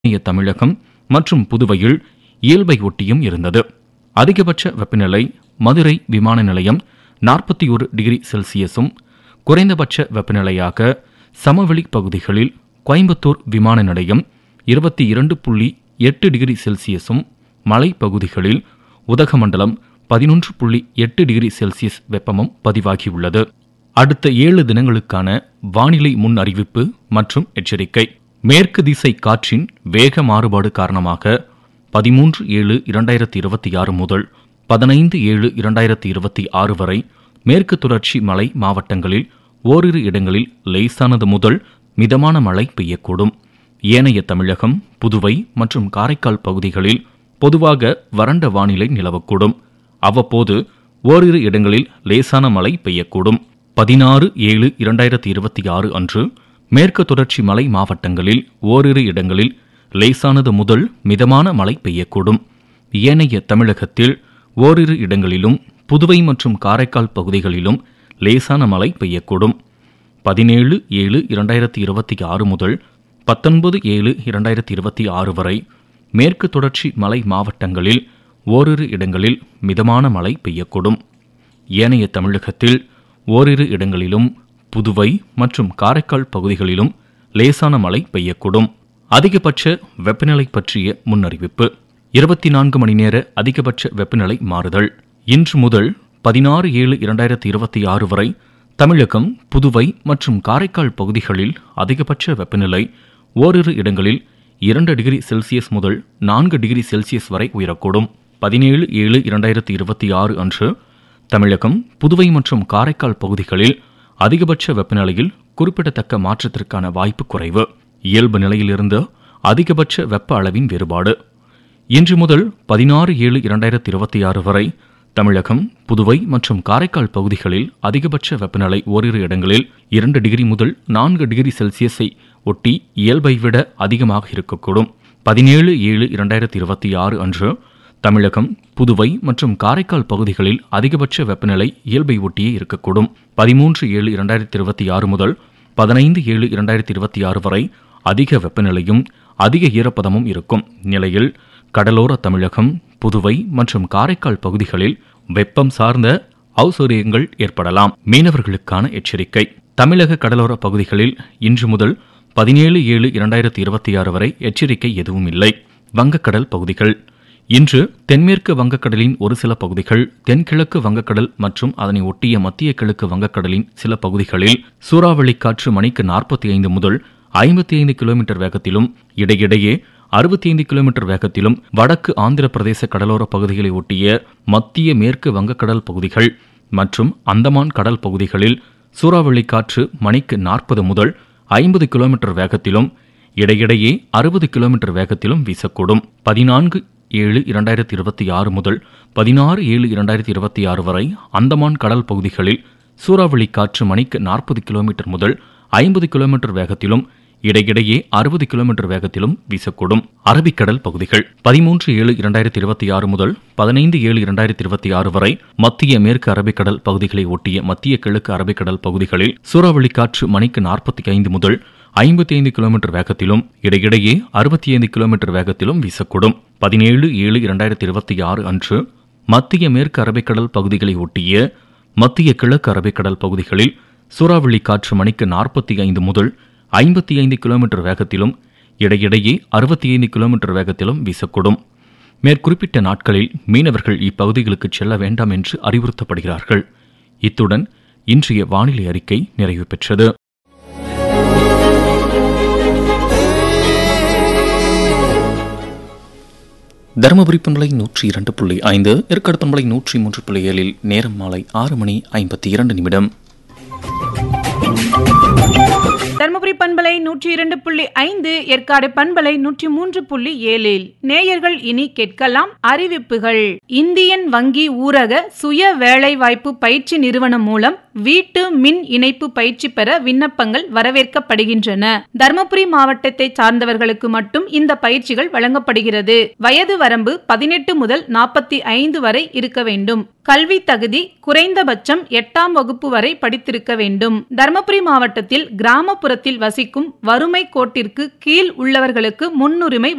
ஏனைய தமிழகம் மற்றும் புதுவையில் இயல்பை ஒட்டியும் இருந்தது அதிகபட்ச வெப்பநிலை மதுரை விமான நிலையம் நாற்பத்தி ஒரு டிகிரி செல்சியஸும் குறைந்தபட்ச வெப்பநிலையாக சமவெளி பகுதிகளில் கோயம்புத்தூர் விமான நிலையம் இருபத்தி இரண்டு புள்ளி எட்டு டிகிரி செல்சியஸும் மலைப்பகுதிகளில் உதகமண்டலம் பதினொன்று புள்ளி எட்டு டிகிரி செல்சியஸ் வெப்பமும் பதிவாகியுள்ளது அடுத்த ஏழு தினங்களுக்கான வானிலை முன் அறிவிப்பு மற்றும் எச்சரிக்கை மேற்கு திசை காற்றின் வேக மாறுபாடு காரணமாக பதிமூன்று ஏழு இரண்டாயிரத்தி இருபத்தி ஆறு முதல் பதினைந்து ஏழு இரண்டாயிரத்தி இருபத்தி ஆறு வரை மேற்கு தொடர்ச்சி மலை மாவட்டங்களில் ஓரிரு இடங்களில் லேசானது முதல் மிதமான மழை பெய்யக்கூடும் ஏனைய தமிழகம் புதுவை மற்றும் காரைக்கால் பகுதிகளில் பொதுவாக வறண்ட வானிலை நிலவக்கூடும் அவ்வப்போது ஓரிரு இடங்களில் லேசான மழை பெய்யக்கூடும் பதினாறு ஏழு இரண்டாயிரத்தி இருபத்தி ஆறு அன்று மேற்கு தொடர்ச்சி மலை மாவட்டங்களில் ஓரிரு இடங்களில் லேசானது முதல் மிதமான மழை பெய்யக்கூடும் ஏனைய தமிழகத்தில் ஓரிரு இடங்களிலும் புதுவை மற்றும் காரைக்கால் பகுதிகளிலும் லேசான மழை பெய்யக்கூடும் பதினேழு ஏழு இரண்டாயிரத்தி இருபத்தி ஆறு முதல் பத்தொன்பது ஏழு இரண்டாயிரத்தி இருபத்தி ஆறு வரை மேற்கு தொடர்ச்சி மலை மாவட்டங்களில் ஓரிரு இடங்களில் மிதமான மழை பெய்யக்கூடும் ஏனைய தமிழகத்தில் ஓரிரு இடங்களிலும் புதுவை மற்றும் காரைக்கால் பகுதிகளிலும் லேசான மழை பெய்யக்கூடும் அதிகபட்ச வெப்பநிலை பற்றிய முன்னறிவிப்பு இருபத்தி நான்கு மணி நேர அதிகபட்ச வெப்பநிலை மாறுதல் இன்று முதல் பதினாறு ஏழு இரண்டாயிரத்தி இருபத்தி ஆறு வரை தமிழகம் புதுவை மற்றும் காரைக்கால் பகுதிகளில் அதிகபட்ச வெப்பநிலை ஓரிரு இடங்களில் இரண்டு டிகிரி செல்சியஸ் முதல் நான்கு டிகிரி செல்சியஸ் வரை உயரக்கூடும் பதினேழு ஏழு இரண்டாயிரத்தி இருபத்தி ஆறு அன்று தமிழகம் புதுவை மற்றும் காரைக்கால் பகுதிகளில் அதிகபட்ச வெப்பநிலையில் குறிப்பிடத்தக்க மாற்றத்திற்கான வாய்ப்பு குறைவு இயல்பு நிலையிலிருந்து அதிகபட்ச வெப்ப அளவின் வேறுபாடு இன்று முதல் பதினாறு ஏழு இரண்டாயிரத்தி இருபத்தி ஆறு வரை தமிழகம் புதுவை மற்றும் காரைக்கால் பகுதிகளில் அதிகபட்ச வெப்பநிலை ஓரிரு இடங்களில் இரண்டு டிகிரி முதல் நான்கு டிகிரி செல்சியஸை ஒட்டி இயல்பை விட அதிகமாக இருக்கக்கூடும் பதினேழு ஏழு இரண்டாயிரத்தி இருபத்தி ஆறு அன்று தமிழகம் புதுவை மற்றும் காரைக்கால் பகுதிகளில் அதிகபட்ச வெப்பநிலை இயல்பை ஒட்டியே இருக்கக்கூடும் பதிமூன்று ஏழு இரண்டாயிரத்தி இருபத்தி ஆறு முதல் பதினைந்து ஏழு இரண்டாயிரத்தி இருபத்தி ஆறு வரை அதிக வெப்பநிலையும் அதிக ஈரப்பதமும் இருக்கும் நிலையில் கடலோர தமிழகம் புதுவை மற்றும் காரைக்கால் பகுதிகளில் வெப்பம் சார்ந்த அவுசரியங்கள் ஏற்படலாம் மீனவர்களுக்கான எச்சரிக்கை தமிழக கடலோர பகுதிகளில் இன்று முதல் பதினேழு ஏழு இரண்டாயிரத்தி இருபத்தி ஆறு வரை எச்சரிக்கை எதுவும் இல்லை வங்கக்கடல் பகுதிகள் இன்று தென்மேற்கு வங்கக்கடலின் ஒரு சில பகுதிகள் தென்கிழக்கு வங்கக்கடல் மற்றும் அதனை ஒட்டிய மத்திய கிழக்கு வங்கக்கடலின் சில பகுதிகளில் சூறாவளி காற்று மணிக்கு நாற்பத்தி ஐந்து முதல் ஐம்பத்தி ஐந்து கிலோமீட்டர் வேகத்திலும் இடையிடையே அறுபத்தி ஐந்து கிலோமீட்டர் வேகத்திலும் வடக்கு ஆந்திர பிரதேச கடலோர பகுதிகளை ஒட்டிய மத்திய மேற்கு வங்கக்கடல் பகுதிகள் மற்றும் அந்தமான் கடல் பகுதிகளில் சூறாவளி காற்று மணிக்கு நாற்பது முதல் ஐம்பது கிலோமீட்டர் வேகத்திலும் இடையிடையே அறுபது கிலோமீட்டர் வேகத்திலும் வீசக்கூடும் பதினான்கு ஏழு இரண்டாயிரத்தி இருபத்தி ஆறு முதல் பதினாறு ஏழு இரண்டாயிரத்தி இருபத்தி ஆறு வரை அந்தமான் கடல் பகுதிகளில் சூறாவளி காற்று மணிக்கு நாற்பது கிலோமீட்டர் முதல் ஐம்பது கிலோமீட்டர் வேகத்திலும் இடையிடையே அறுபது கிலோமீட்டர் வேகத்திலும் வீசக்கூடும் அரபிக்கடல் பகுதிகள் பதிமூன்று ஏழு இரண்டாயிரத்தி இருபத்தி ஆறு முதல் பதினைந்து ஏழு இரண்டாயிரத்தி இருபத்தி ஆறு வரை மத்திய மேற்கு அரபிக்கடல் பகுதிகளை ஒட்டிய மத்திய கிழக்கு அரபிக்கடல் பகுதிகளில் சூறாவளி காற்று மணிக்கு நாற்பத்தி ஐந்து முதல் ஐம்பத்தி ஐந்து கிலோமீட்டர் வேகத்திலும் இடையிடையே அறுபத்தி ஐந்து கிலோமீட்டர் வேகத்திலும் வீசக்கூடும் பதினேழு ஏழு இரண்டாயிரத்தி இருபத்தி ஆறு அன்று மத்திய மேற்கு அரபிக்கடல் பகுதிகளை ஒட்டிய மத்திய கிழக்கு அரபிக்கடல் பகுதிகளில் சூறாவளி காற்று மணிக்கு நாற்பத்தி ஐந்து முதல் ஐம்பத்தி ஐந்து கிலோமீட்டர் வேகத்திலும் இடையிடையே அறுபத்தி ஐந்து கிலோமீட்டர் வேகத்திலும் வீசக்கூடும் மேற்குறிப்பிட்ட நாட்களில் மீனவர்கள் இப்பகுதிகளுக்கு செல்ல வேண்டாம் என்று அறிவுறுத்தப்படுகிறார்கள் இத்துடன் இன்றைய வானிலை அறிக்கை நிறைவு பெற்றது தருமபுரி பண்பலை நூற்றி இரண்டு புள்ளி ஐந்து ஏற்காடு பண்பலை நூற்றி மூன்று புள்ளி ஏழில் நேரம் மாலை ஆறு மணி ஐம்பத்தி இரண்டு நிமிடம் தருமபுரி பண்பலை நூற்றி இரண்டு புள்ளி ஐந்து ஏற்காடு பண்பலை நூற்றி மூன்று புள்ளி ஏழில் நேயர்கள் இனி கேட்கலாம் அறிவிப்புகள் இந்தியன் வங்கி ஊரக சுய வேலைவாய்ப்பு பயிற்சி நிறுவனம் மூலம் வீட்டு மின் இணைப்பு பயிற்சி பெற விண்ணப்பங்கள் வரவேற்கப்படுகின்றன தருமபுரி மாவட்டத்தை சார்ந்தவர்களுக்கு மட்டும் இந்த பயிற்சிகள் வழங்கப்படுகிறது வயது வரம்பு பதினெட்டு முதல் நாற்பத்தி ஐந்து வரை இருக்க வேண்டும் கல்வி தகுதி குறைந்தபட்சம் எட்டாம் வகுப்பு வரை படித்திருக்க வேண்டும் தருமபுரி மாவட்டத்தில் கிராமப்புறத்தில் வசிக்கும் வறுமை கோட்டிற்கு கீழ் உள்ளவர்களுக்கு முன்னுரிமை